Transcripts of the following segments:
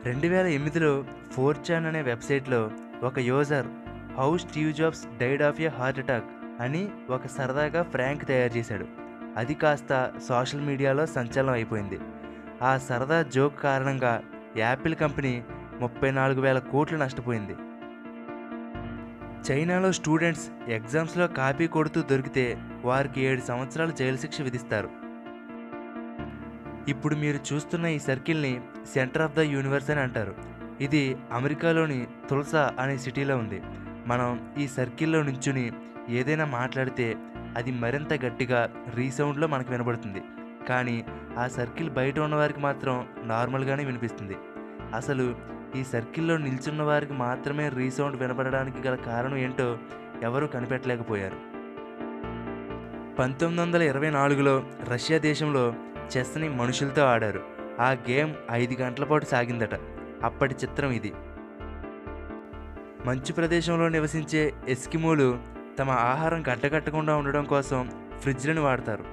రెండు వేల ఎనిమిదిలో ఫోర్ చాన్ అనే వెబ్సైట్లో ఒక user how Steve Jobs died of a heart attack అని ఒక సరదాగా ఫ్రాంక్ తయారు చేశాడు అది కాస్త సోషల్ మీడియాలో సంచలనం అయిపోయింది ఆ సరదా జోక్ కారణంగా యాపిల్ కంపెనీ ముప్పై నాలుగు వేల కోట్లు నష్టపోయింది చైనాలో స్టూడెంట్స్ ఎగ్జామ్స్లో కాపీ కొడుతూ దొరికితే వారికి ఏడు సంవత్సరాలు జైలు శిక్ష విధిస్తారు ఇప్పుడు మీరు చూస్తున్న ఈ సర్కిల్ని సెంటర్ ఆఫ్ ద యూనివర్స్ అని అంటారు ఇది అమెరికాలోని తుల్సా అనే సిటీలో ఉంది మనం ఈ సర్కిల్లో నుంచుని ఏదైనా మాట్లాడితే అది మరింత గట్టిగా రీసౌండ్లో మనకు వినబడుతుంది కానీ ఆ సర్కిల్ బయట ఉన్న వారికి మాత్రం నార్మల్గానే వినిపిస్తుంది అసలు ఈ సర్కిల్లో నిల్చున్న వారికి మాత్రమే రీసౌండ్ వినపడడానికి గల కారణం ఏంటో ఎవరూ కనిపెట్టలేకపోయారు పంతొమ్మిది వందల ఇరవై నాలుగులో రష్యా దేశంలో చెస్ని మనుషులతో ఆడారు ఆ గేమ్ ఐదు గంటల పాటు సాగిందట అప్పటి చిత్రం ఇది మంచు ప్రదేశంలో నివసించే ఎస్కిమోలు తమ ఆహారం గడ్డకట్టకుండా ఉండడం కోసం ఫ్రిడ్జ్లను వాడతారు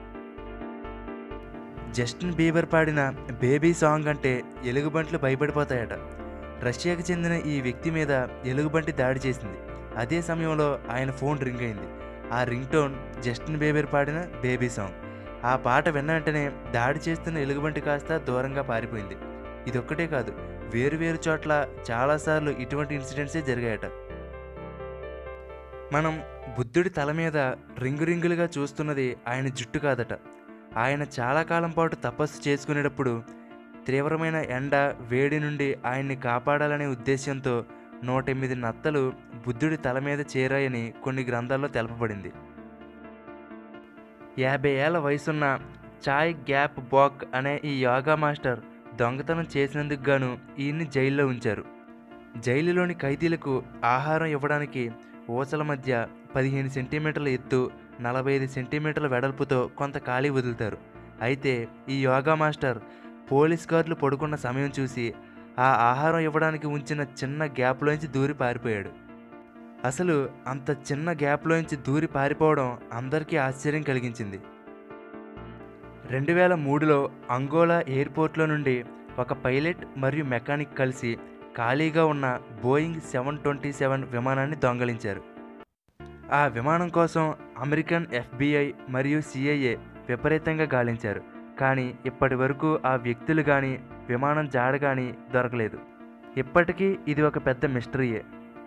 జస్టిన్ బీబర్ పాడిన బేబీ సాంగ్ అంటే ఎలుగుబంట్లు భయపడిపోతాయట రష్యాకు చెందిన ఈ వ్యక్తి మీద ఎలుగుబంటి దాడి చేసింది అదే సమయంలో ఆయన ఫోన్ రింగ్ అయింది ఆ రింగ్ టోన్ జస్టిన్ బీబర్ పాడిన బేబీ సాంగ్ ఆ పాట విన్న వెంటనే దాడి చేస్తున్న ఎలుగుబంటి కాస్త దూరంగా పారిపోయింది ఇదొక్కటే కాదు వేరు వేరు చోట్ల చాలాసార్లు ఇటువంటి ఇన్సిడెంట్సే జరిగాయట మనం బుద్ధుడి తల మీద రింగు రింగులుగా చూస్తున్నది ఆయన జుట్టు కాదట ఆయన చాలా కాలం పాటు తపస్సు చేసుకునేటప్పుడు తీవ్రమైన ఎండ వేడి నుండి ఆయన్ని కాపాడాలనే ఉద్దేశంతో నూట ఎనిమిది నత్తలు బుద్ధుడి తల మీద చేరాయని కొన్ని గ్రంథాల్లో తెలపబడింది యాభై ఏళ్ల వయసున్న చాయ్ గ్యాప్ బాక్ అనే ఈ యోగా మాస్టర్ దొంగతనం చేసినందుకు గాను ఈయన్ని జైల్లో ఉంచారు జైలులోని ఖైదీలకు ఆహారం ఇవ్వడానికి ఊసల మధ్య పదిహేను సెంటీమీటర్ల ఎత్తు నలభై ఐదు సెంటీమీటర్ల వెడల్పుతో కొంత ఖాళీ వదులుతారు అయితే ఈ యోగా మాస్టర్ పోలీస్ గార్డులు పడుకున్న సమయం చూసి ఆ ఆహారం ఇవ్వడానికి ఉంచిన చిన్న గ్యాప్లోంచి దూరి పారిపోయాడు అసలు అంత చిన్న గ్యాప్లోంచి దూరి పారిపోవడం అందరికీ ఆశ్చర్యం కలిగించింది రెండు వేల మూడులో అంగోలా ఎయిర్పోర్ట్లో నుండి ఒక పైలట్ మరియు మెకానిక్ కలిసి ఖాళీగా ఉన్న బోయింగ్ సెవెన్ ట్వంటీ సెవెన్ విమానాన్ని దొంగలించారు ఆ విమానం కోసం అమెరికన్ ఎఫ్బిఐ మరియు సిఐఏ విపరీతంగా గాలించారు కానీ ఇప్పటి వరకు ఆ వ్యక్తులు కానీ విమానం జాడ కానీ దొరకలేదు ఇప్పటికీ ఇది ఒక పెద్ద మిస్టరీయే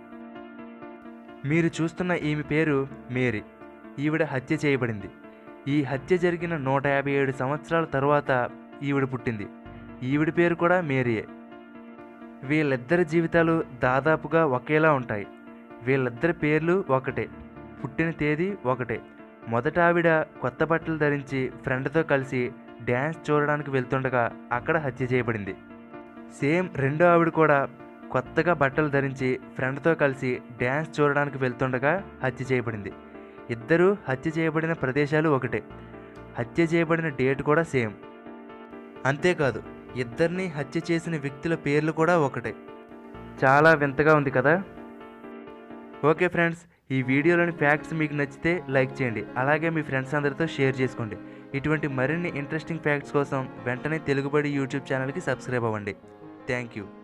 మీరు చూస్తున్న ఈమె పేరు మేరీ ఈవిడ హత్య చేయబడింది ఈ హత్య జరిగిన నూట యాభై ఏడు సంవత్సరాల తరువాత ఈవిడ పుట్టింది ఈవిడ పేరు కూడా మేరీయే వీళ్ళిద్దరి జీవితాలు దాదాపుగా ఒకేలా ఉంటాయి వీళ్ళిద్దరి పేర్లు ఒకటే పుట్టిన తేదీ ఒకటే మొదట ఆవిడ కొత్త బట్టలు ధరించి ఫ్రెండ్తో కలిసి డ్యాన్స్ చూడడానికి వెళ్తుండగా అక్కడ హత్య చేయబడింది సేమ్ రెండో ఆవిడ కూడా కొత్తగా బట్టలు ధరించి ఫ్రెండ్తో కలిసి డ్యాన్స్ చూడడానికి వెళ్తుండగా హత్య చేయబడింది ఇద్దరూ హత్య చేయబడిన ప్రదేశాలు ఒకటే హత్య చేయబడిన డేట్ కూడా సేమ్ అంతేకాదు ఇద్దరిని హత్య చేసిన వ్యక్తుల పేర్లు కూడా ఒకటే చాలా వింతగా ఉంది కదా ఓకే ఫ్రెండ్స్ ఈ వీడియోలోని ఫ్యాక్ట్స్ మీకు నచ్చితే లైక్ చేయండి అలాగే మీ ఫ్రెండ్స్ అందరితో షేర్ చేసుకోండి ఇటువంటి మరిన్ని ఇంట్రెస్టింగ్ ఫ్యాక్ట్స్ కోసం వెంటనే తెలుగుబడి యూట్యూబ్ ఛానల్కి సబ్స్క్రైబ్ అవ్వండి థ్యాంక్ యూ